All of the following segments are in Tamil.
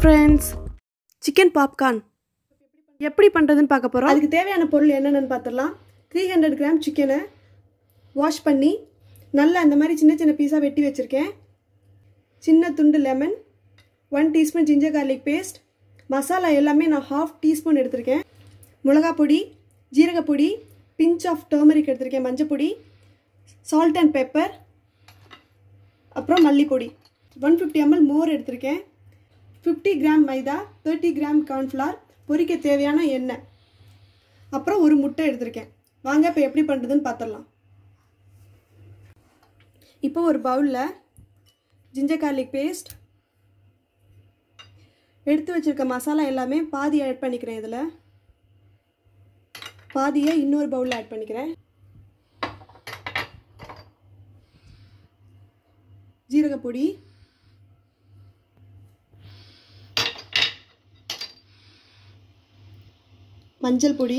ஃப்ரெண்ட்ஸ் சிக்கன் பாப்கார்ன் எப்படி பண்ணுறதுன்னு பார்க்க போகிறோம் அதுக்கு தேவையான பொருள் என்னென்னு பார்த்துடலாம் த்ரீ ஹண்ட்ரட் கிராம் சிக்கனை வாஷ் பண்ணி நல்லா அந்த மாதிரி சின்ன சின்ன பீஸாக வெட்டி வச்சுருக்கேன் சின்ன துண்டு lemon one teaspoon ginger garlic paste masala எல்லாமே நான் ஹாஃப் டீஸ்பூன் எடுத்திருக்கேன் மிளகா பொடி ஜீரகப்பொடி பிஞ்ச் ஆஃப் டர்மரிக் எடுத்திருக்கேன் மஞ்சள் பொடி சால்ட் அண்ட் பெப்பர் அப்புறம் மல்லிப்பொடி ஒன் ஃபிஃப்டி எம்எல் மோர் எடுத்திருக்கேன் fifty gram maida thirty gram cornflour பொரிக்க தேவையான எண்ணெய் அப்புறம் ஒரு முட்டை எடுத்திருக்கேன் வாங்க இப்போ எப்படி பண்ணுறதுன்னு பார்த்துடலாம் இப்போ ஒரு பவுலில் ஜிஞ்சர் கார்லிக் பேஸ்ட் எடுத்து வச்சுருக்க மசாலா எல்லாமே பாதி ஆட் பண்ணிக்கிறேன் இதில் பாதியை இன்னொரு பவுலில் ஆட் பண்ணிக்கிறேன் ஜீரகப்பொடி மஞ்சள் பொடி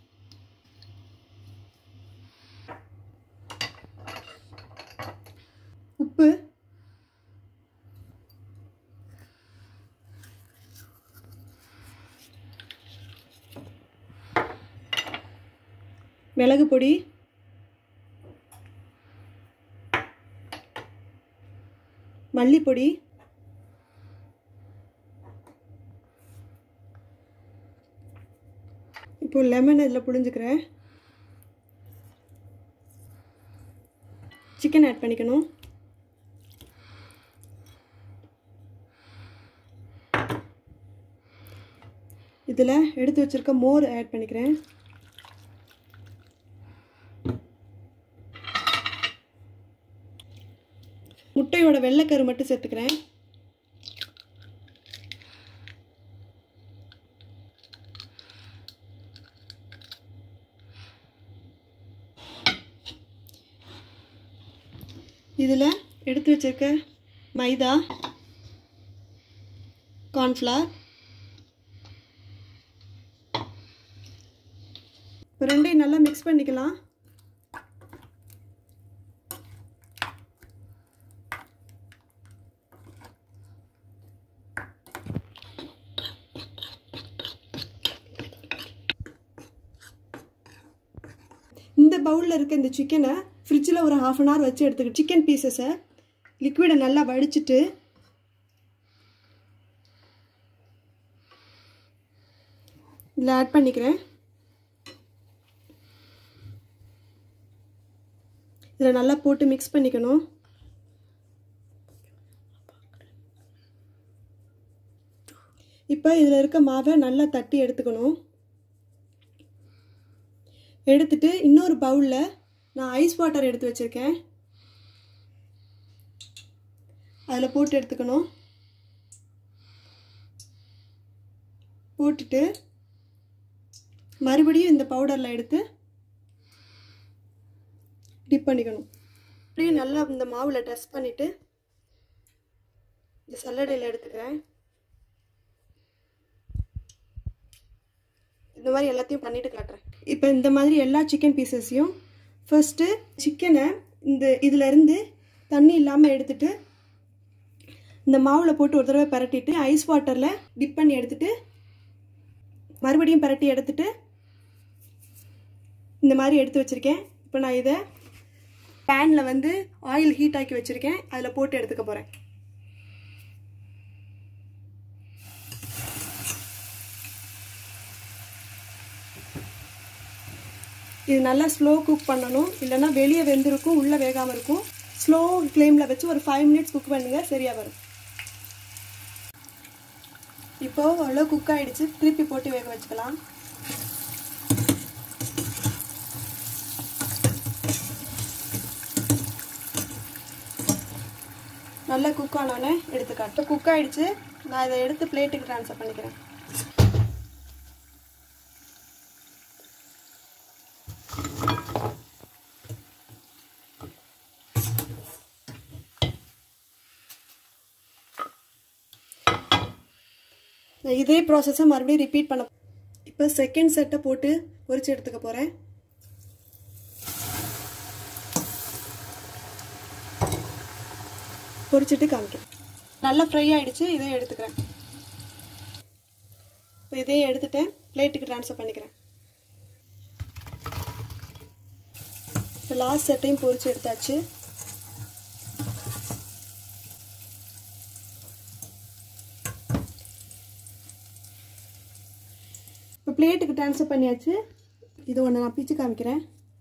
உப்பு மிளகு பொடி மல்லிப்பொடி இப்போ லெமன் இதில் புழிஞ்சுக்கிறேன் சிக்கன் ஆட் பண்ணிக்கணும் இதில் எடுத்து வச்சுருக்க மோர் ஆட் பண்ணிக்கிறேன் முட்டையோட வெள்ளைக்கரு மட்டும் சேர்த்துக்கிறேன் இதில் எடுத்து வச்சிருக்க மைதா கார்ன்ஃப்ளவர் இப்போ ரெண்டையும் நல்லா மிக்ஸ் பண்ணிக்கலாம் இந்த பவுலில் இருக்க இந்த சிக்கனை ஃப்ரிட்ஜில் ஒரு ஹாஃப் அன் ஹவர் வச்சு எடுத்துக்கிட்டு சிக்கன் பீசஸை லிக்விடை நல்லா வடிச்சிட்டு இதில் ஆட் பண்ணிக்கிறேன் இதில் நல்லா போட்டு மிக்ஸ் பண்ணிக்கணும் இப்போ இதில் இருக்க மாவை நல்லா தட்டி எடுத்துக்கணும் எடுத்துட்டு இன்னொரு பவுலில் நான் ஐஸ் வாட்டர் எடுத்து வச்சுருக்கேன் அதில் போட்டு எடுத்துக்கணும் போட்டுட்டு மறுபடியும் இந்த பவுடரில் எடுத்து டிப் பண்ணிக்கணும் அப்படியே நல்லா இந்த மாவில் டஸ்ட் பண்ணிவிட்டு இந்த சல்லடையில் எடுத்துக்கிறேன் இந்த மாதிரி எல்லாத்தையும் பண்ணிட்டு காட்டுறேன் இப்போ இந்த மாதிரி எல்லா சிக்கன் பீசஸையும் ஃபர்ஸ்ட்டு சிக்கனை இந்த இதிலேருந்து தண்ணி இல்லாமல் எடுத்துட்டு இந்த மாவில் போட்டு ஒரு தடவை பரட்டிட்டு ஐஸ் வாட்டரில் டிப் பண்ணி எடுத்துட்டு மறுபடியும் பரட்டி எடுத்துட்டு இந்த மாதிரி எடுத்து வச்சுருக்கேன் இப்போ நான் இதை பேனில் வந்து ஆயில் ஹீட் ஆக்கி வச்சுருக்கேன் அதில் போட்டு எடுத்துக்க போகிறேன் இது நல்லா ஸ்லோ குக் பண்ணணும் இல்லைன்னா வெளியே வெந்திருக்கும் உள்ளே வேகாமல் இருக்கும் ஸ்லோ ஃப்ளேமில் வச்சு ஒரு ஃபைவ் மினிட்ஸ் குக் பண்ணுங்கள் சரியாக வரும் இப்போ அவ்வளோ குக் ஆகிடுச்சு திருப்பி போட்டு வேக வச்சுக்கலாம் நல்லா குக் ஆனோடனே எடுத்துக்காட்டு குக் ஆகிடுச்சு நான் இதை எடுத்து பிளேட்டுக்கு ட்ரான்ஸ்ஃபர் பண்ணிக்கிறேன் இதே ப்ராசஸை மறுபடியும் ரிப்பீட் பண்ண இப்போ செகண்ட் செட்டை போட்டு பொரிச்சு எடுத்துக்க போகிறேன் பொரிச்சிட்டு காமிக்கிறேன் நல்லா ஃப்ரை ஆகிடுச்சு இதையும் எடுத்துக்கிறேன் இப்போ இதையும் எடுத்துட்டேன் பிளேட்டுக்கு ட்ரான்ஸ்ஃபர் பண்ணிக்கிறேன் இப்போ லாஸ்ட் செட்டையும் பொரிச்சு எடுத்தாச்சு இப்போ பிளேட்டுக்கு ட்ரான்ஸ்ஃபர் பண்ணியாச்சு இது ஒன்று நான் பிச்சு காமிக்கிறேன்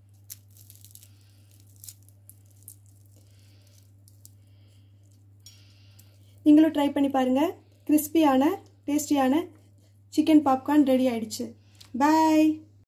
நீங்களும் ட்ரை பண்ணி பாருங்கள் கிறிஸ்பியான டேஸ்டியான சிக்கன் பாப்கார்ன் ரெடி ஆயிடுச்சு பாய்